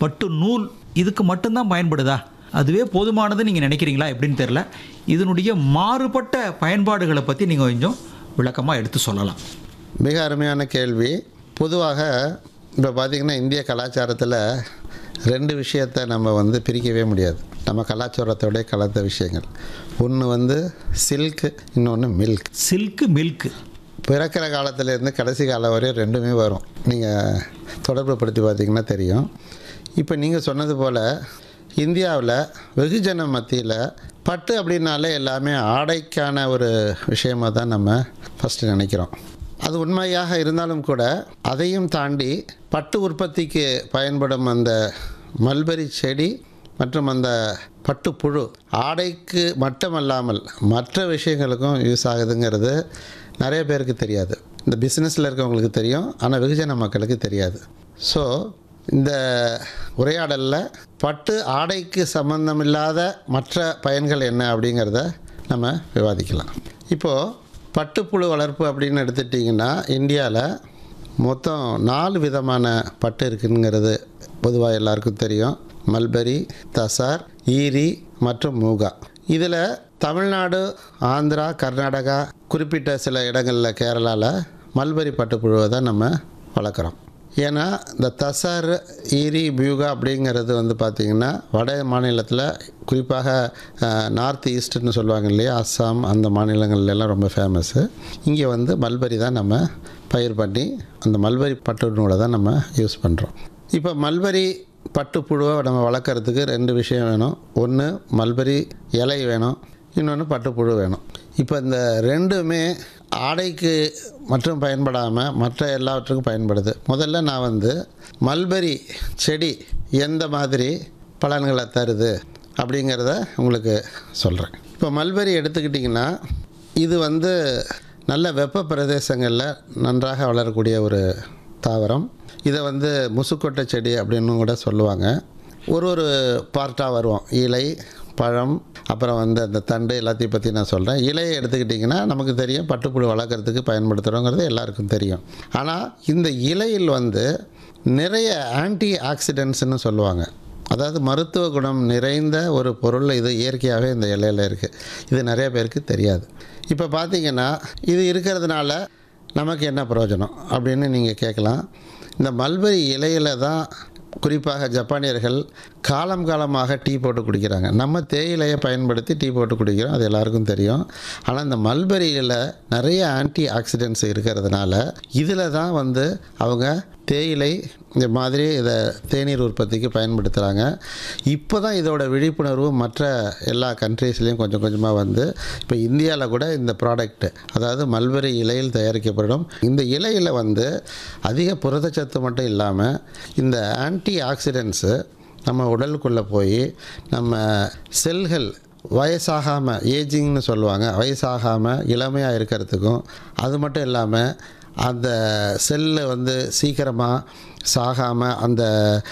பட்டு நூல் இதுக்கு மட்டும்தான் பயன்படுதா அதுவே போதுமானது நீங்கள் நினைக்கிறீங்களா எப்படின்னு தெரில இதனுடைய மாறுபட்ட பயன்பாடுகளை பற்றி நீங்கள் கொஞ்சம் விளக்கமாக எடுத்து சொல்லலாம் மிக அருமையான கேள்வி பொதுவாக இப்போ பார்த்திங்கன்னா இந்திய கலாச்சாரத்தில் ரெண்டு விஷயத்தை நம்ம வந்து பிரிக்கவே முடியாது நம்ம கலாச்சாரத்தோட கலந்த விஷயங்கள் ஒன்று வந்து சில்க் இன்னொன்று மில்க் சில்க்கு மில்க்கு பிறக்கிற காலத்துலேருந்து கடைசி காலம் வரையும் ரெண்டுமே வரும் நீங்கள் தொடர்பு படுத்தி பார்த்தீங்கன்னா தெரியும் இப்போ நீங்கள் சொன்னது போல் இந்தியாவில் வெகுஜன மத்தியில் பட்டு அப்படின்னாலே எல்லாமே ஆடைக்கான ஒரு விஷயமாக தான் நம்ம ஃபஸ்ட்டு நினைக்கிறோம் அது உண்மையாக இருந்தாலும் கூட அதையும் தாண்டி பட்டு உற்பத்திக்கு பயன்படும் அந்த மல்பெரி செடி மற்றும் அந்த பட்டுப்புழு ஆடைக்கு மட்டுமல்லாமல் மற்ற விஷயங்களுக்கும் யூஸ் ஆகுதுங்கிறது நிறைய பேருக்கு தெரியாது இந்த பிஸ்னஸில் இருக்கவங்களுக்கு தெரியும் ஆனால் வெகுஜன மக்களுக்கு தெரியாது ஸோ இந்த உரையாடலில் பட்டு ஆடைக்கு சம்பந்தமில்லாத மற்ற பயன்கள் என்ன அப்படிங்கிறத நம்ம விவாதிக்கலாம் இப்போது பட்டுப்புழு வளர்ப்பு அப்படின்னு எடுத்துட்டிங்கன்னா இந்தியாவில் மொத்தம் நாலு விதமான பட்டு இருக்குங்கிறது பொதுவாக எல்லாருக்கும் தெரியும் மல்பரி தசார் ஈரி மற்றும் மூகா இதில் தமிழ்நாடு ஆந்திரா கர்நாடகா குறிப்பிட்ட சில இடங்களில் கேரளாவில் மல்பரி பட்டுப்புழுவை தான் நம்ம வளர்க்குறோம் ஏன்னா இந்த தசார் ஈரி பியூகா அப்படிங்கிறது வந்து பார்த்திங்கன்னா வட மாநிலத்தில் குறிப்பாக நார்த் ஈஸ்ட்னு சொல்லுவாங்க இல்லையா அஸ்ஸாம் அந்த மாநிலங்கள்ல எல்லாம் ரொம்ப ஃபேமஸ்ஸு இங்கே வந்து மல்பரி தான் நம்ம பயிர் பண்ணி அந்த மல்பரி பட்டு நூலை தான் நம்ம யூஸ் பண்ணுறோம் இப்போ மல்பரி பட்டுப்புழுவை நம்ம வளர்க்குறதுக்கு ரெண்டு விஷயம் வேணும் ஒன்று மல்பரி இலை வேணும் இன்னொன்று பட்டுப்புழு வேணும் இப்போ இந்த ரெண்டுமே ஆடைக்கு மற்றும் பயன்படாமல் மற்ற எல்லாவற்றுக்கும் பயன்படுது முதல்ல நான் வந்து மல்பரி செடி எந்த மாதிரி பலன்களை தருது அப்படிங்கிறத உங்களுக்கு சொல்கிறேன் இப்போ மல்பரி எடுத்துக்கிட்டிங்கன்னா இது வந்து நல்ல வெப்ப பிரதேசங்களில் நன்றாக வளரக்கூடிய ஒரு தாவரம் இதை வந்து முசுக்கொட்டை செடி அப்படின்னு கூட சொல்லுவாங்க ஒரு ஒரு பார்ட்டாக வருவோம் இலை பழம் அப்புறம் வந்து அந்த தண்டு எல்லாத்தையும் பற்றி நான் சொல்கிறேன் இலையை எடுத்துக்கிட்டிங்கன்னா நமக்கு தெரியும் பட்டுப்புழு வளர்க்குறதுக்கு பயன்படுத்துகிறோங்கிறது எல்லாருக்கும் தெரியும் ஆனால் இந்த இலையில் வந்து நிறைய ஆன்டி ஆக்சிடென்ட்ஸ்னு சொல்லுவாங்க அதாவது மருத்துவ குணம் நிறைந்த ஒரு பொருள் இது இயற்கையாகவே இந்த இலையில் இருக்குது இது நிறைய பேருக்கு தெரியாது இப்போ பார்த்தீங்கன்னா இது இருக்கிறதுனால நமக்கு என்ன பிரயோஜனம் அப்படின்னு நீங்கள் கேட்கலாம் இந்த மல்பரி இலையில தான் குறிப்பாக ஜப்பானியர்கள் காலம் காலமாக டீ போட்டு குடிக்கிறாங்க நம்ம தேயிலையை பயன்படுத்தி டீ போட்டு குடிக்கிறோம் அது எல்லாருக்கும் தெரியும் ஆனால் இந்த மல்பரியில் நிறைய ஆன்டி ஆக்சிடென்ட்ஸ் இருக்கிறதுனால இதில் தான் வந்து அவங்க தேயிலை இந்த மாதிரி இதை தேநீர் உற்பத்திக்கு பயன்படுத்துகிறாங்க இப்போ தான் இதோட விழிப்புணர்வு மற்ற எல்லா கண்ட்ரீஸ்லேயும் கொஞ்சம் கொஞ்சமாக வந்து இப்போ இந்தியாவில் கூட இந்த ப்ராடக்ட் அதாவது மல்பெரி இலையில் தயாரிக்கப்படும் இந்த இலையில் வந்து அதிக புரதச்சத்து மட்டும் இல்லாமல் இந்த ஆன்டி ஆக்சிடென்ட்ஸு நம்ம உடலுக்குள்ளே போய் நம்ம செல்கள் வயசாகாமல் ஏஜிங்னு சொல்லுவாங்க வயசாகாமல் இளமையாக இருக்கிறதுக்கும் அது மட்டும் இல்லாமல் அந்த செல்லு வந்து சீக்கிரமாக சாகாமல் அந்த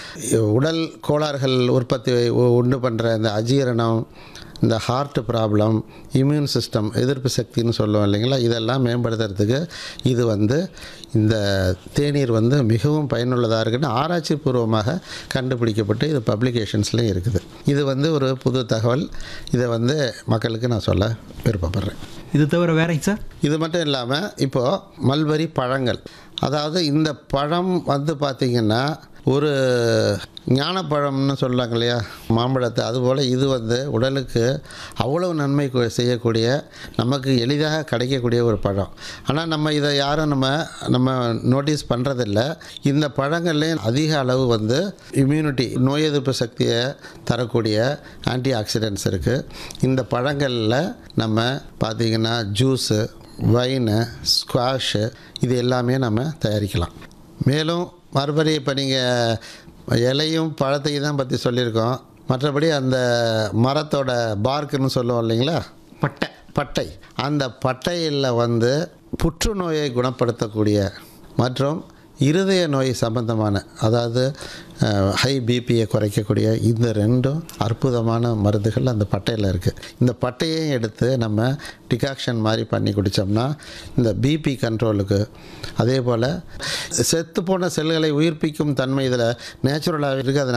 உடல் கோளாறுகள் உற்பத்தி உ- உண்டு பண்ணுற இந்த அஜீரணம் இந்த ஹார்ட் ப்ராப்ளம் இம்யூன் சிஸ்டம் எதிர்ப்பு சக்தின்னு சொல்லுவோம் இல்லைங்களா இதெல்லாம் மேம்படுத்துறதுக்கு இது வந்து இந்த தேநீர் வந்து மிகவும் பயனுள்ளதாக இருக்குன்னு ஆராய்ச்சி பூர்வமாக கண்டுபிடிக்கப்பட்டு இது பப்ளிகேஷன்ஸ்லையும் இருக்குது இது வந்து ஒரு புது தகவல் இதை வந்து மக்களுக்கு நான் சொல்ல விருப்பப்படுறேன் இது தவிர வேறங்க சார் இது மட்டும் இல்லாமல் இப்போது மல்பரி பழங்கள் அதாவது இந்த பழம் வந்து பார்த்திங்கன்னா ஒரு ஞானப்பழம்னு சொல்லுவாங்க இல்லையா மாம்பழத்தை அதுபோல் இது வந்து உடலுக்கு அவ்வளவு நன்மை கு- செய்யக்கூடிய நமக்கு எளிதாக கிடைக்கக்கூடிய ஒரு பழம் ஆனால் நம்ம இதை யாரும் நம்ம நம்ம நோட்டீஸ் பண்ணுறதில்ல இந்த பழங்கள்லேயே அதிக அளவு வந்து இம்யூனிட்டி நோய் எதிர்ப்பு சக்தியை தரக்கூடிய ஆன்டி ஆக்சிடென்ட்ஸ் இருக்குது இந்த பழங்களில் நம்ம பார்த்திங்கன்னா ஜூஸு வைனு ஸ்குவாஷு இது எல்லாமே நம்ம தயாரிக்கலாம் மேலும் மறுபடி இப்போ நீங்கள் இலையும் பழத்தையும் தான் பற்றி சொல்லியிருக்கோம் மற்றபடி அந்த மரத்தோட பார்க்குன்னு சொல்லுவோம் இல்லைங்களா பட்டை பட்டை அந்த பட்டையில் வந்து புற்றுநோயை குணப்படுத்தக்கூடிய மற்றும் இருதய நோய் சம்பந்தமான அதாவது ஹை பிபியை குறைக்கக்கூடிய இந்த ரெண்டும் அற்புதமான மருந்துகள் அந்த பட்டையில் இருக்குது இந்த பட்டையும் எடுத்து நம்ம டிகாக்ஷன் மாதிரி பண்ணி குடித்தோம்னா இந்த பிபி கண்ட்ரோலுக்கு அதே போல் செத்து போன செல்களை உயிர்ப்பிக்கும் தன்மை இதில் நேச்சுரலாக இருக்குது அதை